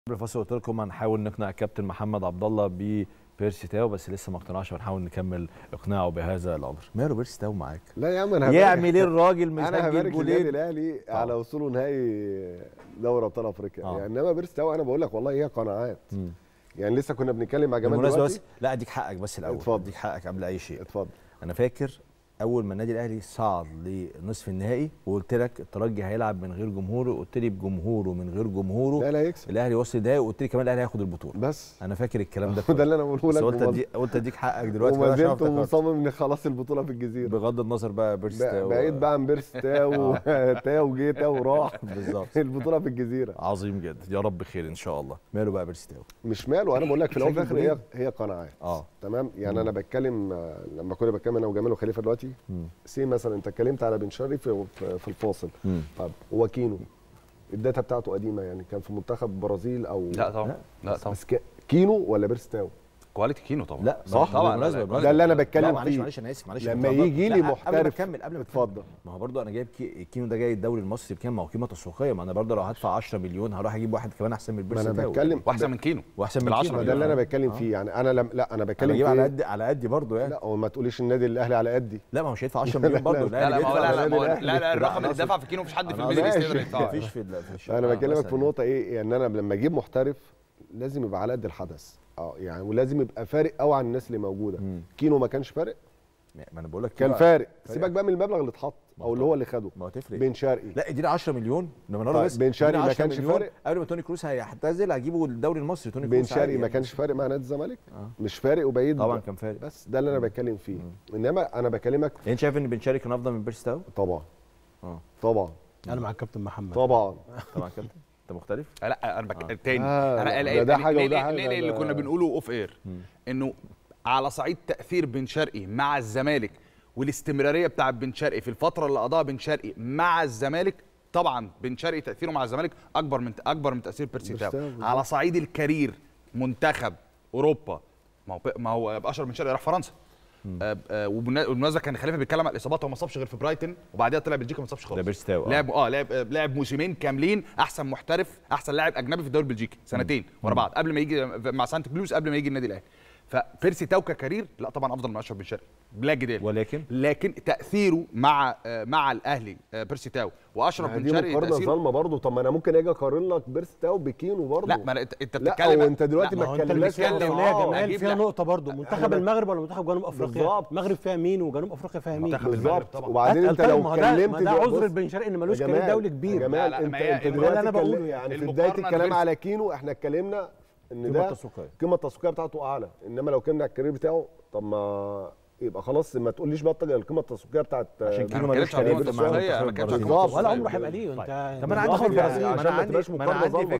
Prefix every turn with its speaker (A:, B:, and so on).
A: قبل الفاصل قلت لكم هنحاول نقنع الكابتن محمد عبد الله ببيرسي تاو بس لسه ما اقتنعش هنحاول نكمل اقناعه بهذا الامر ماله بيرسي تاو معاك
B: لا يا عم انا هبارك-
A: يعمل ايه الراجل
B: انا
A: مسجل
B: هبارك للنادي
A: جولين
B: الاهلي على وصوله نهائي دوري ابطال افريقيا
A: آه.
B: يعني انما بيرس تاو انا بقول لك والله هي قناعات
A: مم.
B: يعني لسه كنا بنتكلم مع جمال
A: بالمناسبه
B: دلوقتي
A: بس لا اديك حقك بس الاول
B: اتفضل.
A: اديك حقك قبل اي شيء
B: اتفضل
A: انا فاكر اول ما النادي الاهلي صعد لنصف النهائي وقلت لك الترجي هيلعب من غير جمهوره قلت لي بجمهوره من غير جمهوره
B: لا لا يكسب
A: الاهلي وصل النهائي وقلت لي كمان الاهلي هياخد البطوله
B: بس
A: انا فاكر الكلام ده
B: ده اللي انا بقوله
A: بس
B: لك
A: قلت
B: وما-
A: اديك قلت اديك حقك دلوقتي
B: وما
A: كده عشان
B: زلت
A: افتكرت.
B: مصمم ان خلاص البطوله في الجزيره
A: بغض النظر بقى بيرسي
B: ب-
A: تاو
B: بعيد بقى عن بيرس تاو تاو جه تاو راح
A: بالظبط
B: البطوله في الجزيره
A: عظيم جدا يا رب خير ان شاء الله ماله بقى بيرسي تاو
B: مش ماله انا بقول لك في الاول وفي
A: شكل
B: الاخر هي هي قناعات
A: اه
B: تمام يعني انا بتكلم آه، لما كنا بتكلم انا وجمال وخليفه دلوقتي
A: مم.
B: سي مثلا انت اتكلمت على بن شرقي في في- في الفاصل
A: مم.
B: طب هو كينو الداتا بتاعته قديمه يعني كان في منتخب البرازيل او
C: لا طبعا لا طبعا
B: بس ك- كينو ولا بيرستاو
C: كواليتي كينو طبعا
A: لا
B: صح؟
C: طبعا
A: بالمناسبه
C: لا، لا.
A: بالمناسبة.
B: ده اللي انا
A: لا
B: بتكلم
A: معلش
B: فيه
A: معلش انا اسف معلش
B: لما
A: أنا
B: يجي
A: لا،
B: لي
A: قبل ما
B: محترف
A: اكمل قبل ما
B: اتفضل.
A: تكمل. ما هو برضو انا جايب كي- الكينو ده جاي الدوري المصري بكام ما هو قيمه تسويقيه ما انا برضو لو هدفع 10 مليون هروح اجيب واحد كمان احسن من
B: ما
A: بيرسي
B: انا
A: تاو.
B: بتكلم
C: واحسن من كينو
A: واحسن من
C: بالعشرة
A: كينو
B: ما ده اللي انا
A: آه.
B: بتكلم
A: آه.
B: فيه يعني انا لم لا انا
A: انا
B: بتكلم
A: بجيب
B: في
A: على
B: إيه؟
A: قد على قدي برضو يعني
B: لا وما تقوليش النادي الاهلي على قدي
A: لا ما هو مش هيدفع 10 مليون برضو
C: لا لا ما هو لا لا ما هو-
B: الأهلي.
C: لا لا الرقم
A: أنا
C: اللي
A: أقصد-
C: اتدفع في كينو مفيش حد في
A: أنا
C: الميدل
B: ماشي.
C: ايست يقدر يدفعه
A: مفيش في ال- في الشارع
B: انا بكلمك
A: مثلاً
B: في نقطه ايه يعني انا لما اجيب محترف لازم يبقى على قد الحدث اه يعني ولازم يبقى فارق قوي عن الناس اللي موجوده
A: مم.
B: كينو ما كانش فارق
A: ما انا بقول لك
B: كان
A: كده.
B: فارق
A: فارق.
B: سيبك بقى من المبلغ اللي اتحط
A: ما
B: او
A: هو
B: اللي هو اللي خده
A: ما هو تفرق
B: بن شرقي
A: لا اديني 10 مليون انما
B: طيب،
A: انا بس
B: بن شرقي
A: اديني
B: ما
A: 10
B: كانش
A: مليون
B: فارق؟
A: قبل ما توني كروس هيعتزل هجيبه الدوري المصري توني
B: بن
A: كروس عادي
B: شرقي ما
A: يعني.
B: كانش فارق مع نادي الزمالك
A: آه.
B: مش فارق وبعيد
A: طبعا كان فارق
B: بس ده اللي انا بتكلم فيه انما انا بكلمك
A: يعني انت شايف ان بن شرقي كان افضل من بيرسي تاو؟
B: طبعا
A: اه
B: طبعا
D: انا مع الكابتن محمد
B: طبعا
A: طبعا كده انت مختلف؟
C: لا انا بك... تاني
B: آه،
C: انا
B: لا،
C: لا-
B: ده- ده
C: ليه-
B: حاجة
C: ليه-
B: وده
C: ليه-
B: حاجة،
C: ليه ليه اللي
B: ده-
C: كنا بنقوله اوف اير انه على صعيد تاثير بن شرقي مع الزمالك والاستمراريه بتاع بن شرقي في الفتره اللي قضاها بن شرقي مع الزمالك طبعا بن شرقي تاثيره مع الزمالك اكبر من اكبر من تاثير بيرسي
B: بيرسي
C: تاو
B: تاو، بالظبط.
C: على صعيد الكارير منتخب اوروبا ما هو ما هو اشهر بن شرقي راح فرنسا آه، آه، وبالنا- وبالمناسبه كان خليفه بيتكلم على الاصابات هو ما صابش غير في برايتون وبعدها طلع بلجيكا ما صابش خالص
A: ده بيرسي تاو، آه.
C: لعب اه لعب آه، لعب موسمين كاملين احسن محترف احسن لاعب اجنبي في الدوري البلجيكي سنتين ورا بعض قبل ما يجي مع سانت بلوز قبل ما يجي النادي الاهلي فبيرسي تاو ككارير لا طبعا افضل من اشرف بن شرقي بلا جدال
A: ولكن
C: لكن تاثيره مع آه، مع الاهلي آه، بيرسي تاو واشرف
B: ما
C: بن
B: دي
C: شرقي
B: مقارنه
C: تاثيره
B: ظالمه برضه طب ما انا ممكن اجي اقارن لك بيرستاو بكينو برضه
C: لا ما أنا- انت انت
B: لا
C: بتتكلم
B: هو انت دلوقتي
C: لا،
B: ما
D: ما هو انت
B: اتكلمناش
C: بتتكلم-
D: المشكله
B: عن-
D: يا
C: آه،
D: جمال
C: أجيب
D: فيها
C: لك-
D: نقطه برضو منتخب
B: بك-
D: المغرب ولا منتخب جنوب افريقيا
B: بالظبط.
D: المغرب فيها مين وجنوب افريقيا فيها مين
C: منتخب المغرب
B: بالظبط
C: طبعا.
B: وبعدين انت
D: طيب،
B: لو
D: ما هو ده-
B: اتكلمت
D: ما ده
B: دلوقتي-
D: عذر
B: بص،
D: بن شرقي ان
B: يا
D: ملوش كارير
B: جمال-
D: دولي
B: يا
D: كبير
B: جمال
C: لا، لا،
B: انت
C: ما هي-
B: انت
C: ما ده
B: دلوقتي
D: اللي أنا
B: اتكلم-
D: بقوله
B: يعني في
C: المقارنة
B: بدايه
C: غير-
B: الكلام على كينو احنا اتكلمنا ان
A: القيمة
B: ده
A: التسويقية.
B: القيمه التسويقيه بتاعته اعلى انما لو كنا على الكارير بتاعه طب ما يبقى خلاص ما تقوليش بقى القيمه التسويقيه بتاعت
A: عشان
C: انا
A: كينو
C: ما
A: ملوش
C: بتكلمش عن
A: كارير
C: القيمة
A: مع
C: التسويقية،
A: منتخب
C: انا ما بتكلمش عن
A: البرازيل.
C: القيمة
D: ولا
C: التسويقية.
D: عمره هيبقى ليه انت
A: طب انا عندي
B: بالظبط،
A: فكره
B: يعني
A: ما
B: عشان
A: انا
B: ما
A: عندي
B: تبقاش
A: ما انا
B: مقارنة
A: عندي
B: ظالمة